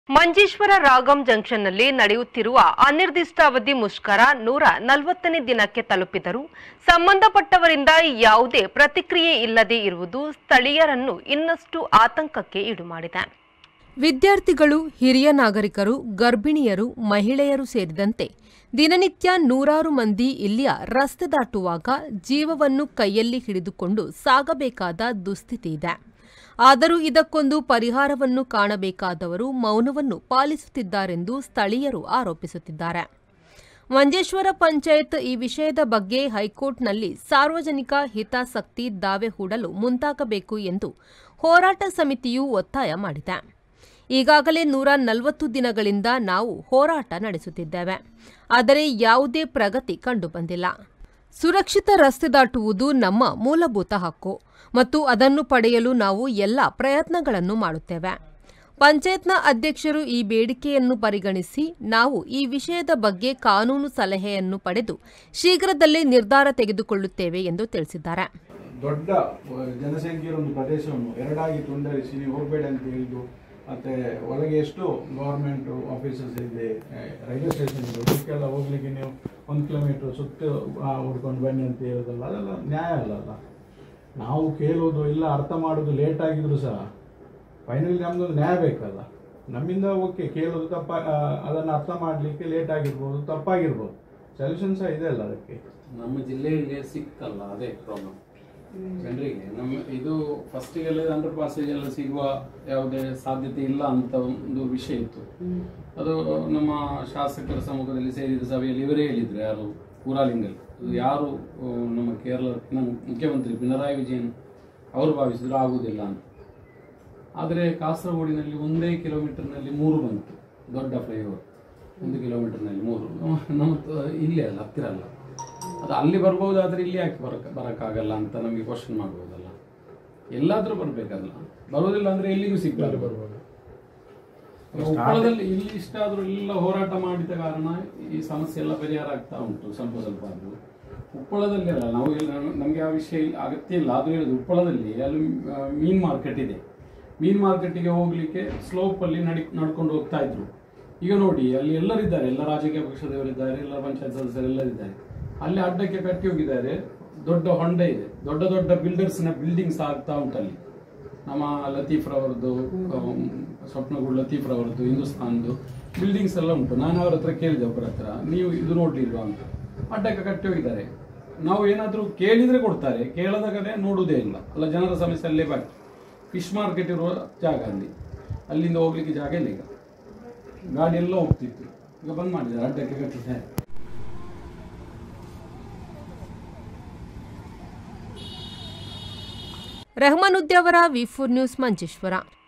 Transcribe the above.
ಮಂಜೇಶ್ವರ ರಾಗಂ ಜಂಕ್ಷನ್ನಲ್ಲಿ ನಡೆಯುತ್ತಿರುವ ಅನಿರ್ದಿಷ್ಟಾವಧಿ ಮುಷ್ಕರ ನೂರ ನಲವತ್ತನೇ ದಿನಕ್ಕೆ ತಲುಪಿದರೂ ಸಂಬಂಧಪಟ್ಟವರಿಂದ ಯಾವುದೇ ಪ್ರತಿಕ್ರಿಯೆ ಇಲ್ಲದೆ ಇರುವುದು ಸ್ಥಳೀಯರನ್ನು ಇನ್ನಷ್ಟು ಆತಂಕಕ್ಕೆ ಈಡು ಮಾಡಿದೆ ವಿದ್ಯಾರ್ಥಿಗಳು ಹಿರಿಯ ನಾಗರಿಕರು ಗರ್ಭಿಣಿಯರು ಮಹಿಳೆಯರು ಸೇರಿದಂತೆ ದಿನನಿತ್ಯ ನೂರಾರು ಮಂದಿ ಇಲ್ಲಿಯ ರಸ್ತೆ ದಾಟುವಾಗ ಜೀವವನ್ನು ಕೈಯಲ್ಲಿ ಹಿಡಿದುಕೊಂಡು ಸಾಗಬೇಕಾದ ದುಸ್ಥಿತಿ ಇದೆ ಆದರೂ ಇದಕ್ಕೊಂದು ಪರಿಹಾರವನ್ನು ಕಾಣಬೇಕಾದವರು ಮೌನವನ್ನು ಪಾಲಿಸುತ್ತಿದ್ದಾರೆಂದು ಸ್ಥಳೀಯರು ಆರೋಪಿಸುತ್ತಿದ್ದಾರೆ ಮಂಜೇಶ್ವರ ಪಂಚಾಯತ್ ಈ ವಿಷಯದ ಬಗ್ಗೆ ಹೈಕೋರ್ಟ್ನಲ್ಲಿ ಸಾರ್ವಜನಿಕ ಹಿತಾಸಕ್ತಿ ದಾವೆ ಹೂಡಲು ಮುಂದಾಗಬೇಕು ಎಂದು ಹೋರಾಟ ಸಮಿತಿಯು ಒತ್ತಾಯ ಮಾಡಿದೆ ಈಗಾಗಲೇ ನೂರ ನಲವತ್ತು ದಿನಗಳಿಂದ ನಾವು ಹೋರಾಟ ನಡೆಸುತ್ತಿದ್ದೇವೆ ಆದರೆ ಯಾವುದೇ ಪ್ರಗತಿ ಕಂಡುಬಂದಿಲ್ಲ ಸುರಕ್ಷಿತ ರಸ್ತೆ ದಾಟುವುದು ನಮ್ಮ ಮೂಲಭೂತ ಹಕ್ಕು ಮತ್ತು ಅದನ್ನು ಪಡೆಯಲು ನಾವು ಎಲ್ಲ ಪ್ರಯತ್ನಗಳನ್ನು ಮಾಡುತ್ತೇವೆ ಪಂಚಾಯತ್ನ ಅಧ್ಯಕ್ಷರು ಈ ಬೇಡಿಕೆಯನ್ನು ಪರಿಗಣಿಸಿ ನಾವು ಈ ವಿಷಯದ ಬಗ್ಗೆ ಕಾನೂನು ಸಲಹೆಯನ್ನು ಪಡೆದು ಶೀಘ್ರದಲ್ಲೇ ನಿರ್ಧಾರ ತೆಗೆದುಕೊಳ್ಳುತ್ತೇವೆ ಎಂದು ತಿಳಿಸಿದ್ದಾರೆ ದೊಡ್ಡ ಅಹ್, ಜನಸಂಖ್ಯೆ ಇರೋ ಒಂದು ಪ್ರದೇಶವನ್ನು ಎರಡಾಗಿ ತುಂಡರಿಸಿ ನೀವು ಹೋಗಬೇಡಿ ಅಂತ ಹೇಳಿದ್ದು ಮತ್ತೆ ಒಳಗೆ ಎಷ್ಟು ಗವರ್ಮೆಂಟ್ ಆಫೀಸಸ್ ಇದೆ ಅಹ್, ರೈಲ್ವೆ ಸ್ಟೇಷನ್ ಇದೆ ಅದಕ್ಕೆಲ್ಲ ಹೋಗ್ಲಿಕ್ಕೆ ನೀವು ಒಂದು ಕಿಲೋಮೀಟರ್ ಸುತ್ತ ಹುಡ್ಕೊಂಡು ಬನ್ನಿ ಅಂತ ಹೇಳೋದಲ್ಲ ಅದೆಲ್ಲ ನ್ಯಾಯ ಅಲ್ಲಲ್ಲ ನಾವು ಕೇಳೋದು ಇಲ್ಲ ಅರ್ಥ ಮಾಡೋದು ಲೇಟ್ ಆಗಿದ್ರು ಸಹ ಫೈನಲಿ ನಮ್ದೊಂದು ನ್ಯಾಯ ಬೇಕಲ್ಲ ನಮ್ಮಿಂದ ಓಕೆ ಕೇಳೋದು ತಪ್ಪ ಅಹ್, ಅದನ್ನು ಅರ್ಥ ಮಾಡಲಿಕ್ಕೆ ಲೇಟ್ ಆಗಿರ್ಬೋದು ತಪ್ಪಾಗಿರ್ಬೋದು ಸೊಲ್ಯೂಷನ್ ಸಹ ಇದೆ ಅಲ್ಲ ಅದಕ್ಕೆ ನಮ್ಮ ಜಿಲ್ಲೆಯಲ್ಲಿ ಸಿಕ್ಕಲ್ಲ ಅದೇ ಪ್ರಾಬ್ಲಮ್ ಜನರಿಗೆ ನಮ್ಮ ಇದು ಫಸ್ಟಿಗೆಲ್ಲ ಅಂಡರ್ ಪಾಸೇಜ್ ಎಲ್ಲ ಸಿಗುವ ಯಾವುದೇ ಸಾಧ್ಯತೆ ಇಲ್ಲ ಅಂತ ಒಂದು ವಿಷಯ ಇತ್ತು ಅದು ನಮ್ಮ ಶಾಸಕರ ಸಮ್ಮುಖದಲ್ಲಿ ಸೇರಿದ ಸಭೆಯಲ್ಲಿ ಇವರೇ ಹೇಳಿದ್ರು ಯಾರು ಕೂರಾಲಿಂಗಲ್ ಅದು ಯಾರು ಆ, ನಮ್ಮ ಕೇರಳ ನಮ್ಮ ಮುಖ್ಯಮಂತ್ರಿ ಪಿಣರಾಯಿ ವಿಜಯನ್ ಅವರು ಭಾವಿಸಿದ್ರು ಆಗುವುದಿಲ್ಲ ಅಂತ ಆದರೆ ಕಾಸರಗೋಡಿನಲ್ಲಿ ಒಂದೇ ಕಿಲೋಮೀಟರ್ನಲ್ಲಿ ಮೂರು ಬಂತು ದೊಡ್ಡ ಫ್ಲೈಓವರ್ ಒಂದು ಕಿಲೋಮೀಟರ್ನಲ್ಲಿ ಮೂರು ನಮ್ಮ- ನಮ್ಮ ತ- ಇಲ್ಲೇ ಅಲ್ಲ ಹತ್ತಿರ ಅಲ್ಲ ಅದು ಅಲ್ಲಿ ಬರ್ಬೋದಾದ್ರೆ ಇಲ್ಲಿ ಯಾಕೆ ಬರಕ್ ಬರಕ್ಕಾಗಲ್ಲ ಅಂತ ನಮಗೆ ಕ್ವಶನ್ ಮಾಡ್ಬೋದಲ್ಲ ಎಲ್ಲಾದ್ರೂ ಬರ್ಬೇಕಲ್ಲ ಬರೋದಿಲ್ಲ ಅಂದ್ರೆ ಎಲ್ಲಿಗೂ ಸಿಗ್ಬಾರ್ದು ಬರ್ಬೋದು ಉಪ್ಪಳದಲ್ಲಿ ಇಲ್ಲಿ ಇಷ್ಟ ಆದ್ರೂ ಎಲ್ಲ ಹೋರಾಟ ಮಾಡಿದ ಕಾರಣ ಈ ಸಮಸ್ಯೆ ಎಲ್ಲ ಪರಿಹಾರ ಆಗ್ತಾ ಉಂಟು ಸ್ವಲ್ಪ ಸ್ವಲ್ಪ ಆದ್ರೂ ಉಪ್ಪಳದಲ್ಲಿ ಅಲ್ಲ ನಾವು ಇಲ್ಲಿ ನಮಗೆ ಆ ವಿಷಯ ಇಲ್ಲ- ಅಗತ್ಯ ಇಲ್ಲ ಆದ್ರೂ ಹೇಳುದು ಉಪ್ಪಳದಲ್ಲಿ ಅಲ್ಲಿ ಆ, ಮೀನ್ ಮಾರ್ಕೆಟ್ ಇದೆ ಮೀನ್ ಮಾರ್ಕೆಟ್ಗೆ ಹೋಗ್ಲಿಕ್ಕೆ ಸ್ಲೋಪ್ ಅಲ್ಲಿ ನಡಿ ನಡ್ಕೊಂಡು ಹೋಗ್ತಾ ಇದ್ರು ಈಗ ನೋಡಿ ಅಲ್ಲಿ ಎಲ್ಲರಿದ್ದಾರೆ ಎಲ್ಲ ರಾಜಕೀಯ ಪಕ್ಷದವರಿದ್ದಾರೆ ಎಲ್ಲ ಪಂಚಾಯತ್ ಸದಸ್ಯರೆಲ್ಲರಿದ್ದಾರೆ ಅಲ್ಲಿ ಅಡ್ಡಕ್ಕೆ ಕಟ್ಟಿ ಹೋಗಿದ್ದಾರೆ ದೊಡ್ಡ ಹೊಂಡ ಇದೆ ದೊಡ್ಡ ದೊಡ್ಡ ಬಿಲ್ಡರ್ಸ್ ನ ಬಿಲ್ಡಿಂಗ್ಸ್ ಆಗ್ತಾ ಉಂಟಲ್ಲಿ ನಮ್ಮ ಲತೀಫ್ ರವರದ್ದು ಅಹ್, ಸ್ವಪ್ನಗುಡ್ ಲತೀಫ್ ರವರದ್ದು ಹಿಂದೂಸ್ತಾನ್ದು ಬಿಲ್ಡಿಂಗ್ಸ್ ಎಲ್ಲ ಉಂಟು ನಾನು ಅವ್ರ ಹತ್ರ ಕೇಳಿದೆ ಒಬ್ಬರ ಹತ್ರ ನೀವು ಇದು ನೋಡ್ಲಿಲ್ವಾ ಅಂತ ಅಡ್ಡಕ್ಕೆ ಕಟ್ಟಿ ಹೋಗಿದ್ದಾರೆ ನಾವು ಏನಾದ್ರೂ ಕೇಳಿದ್ರೆ ಕೊಡ್ತಾರೆ ಕೇಳದ ಕಡೆ ನೋಡುವುದೇ ಇಲ್ಲ ಅಲ್ಲ ಜನರ ಸಮಸ್ಯೆ ಅಲ್ಲೇ ಬಾಕಿ ಫಿಶ್ ಮಾರ್ಕೆಟ್ ಇರುವ ಜಾಗ ಅಲ್ಲಿ ಅಲ್ಲಿಂದ ಹೋಗ್ಲಿಕ್ಕೆ ಜಾಗ ಇಲ್ಲ ಈಗ ಗಾಡಿ ಎಲ್ಲ ಹೋಗ್ತಿತ್ತು ಈಗ ಬಂದ್ ಮಾಡಿದ್ದಾರೆ ಅಡ್ಡಕ್ಕೆ ಕಟ್ಟಿದ್ದಾರೆ ರೆಹಮಾನುದ್ದಿ ಅವರ ವಿ ಫೋರ್ ನ್ಯೂಸ್ ಮಂಜೇಶ್ವರ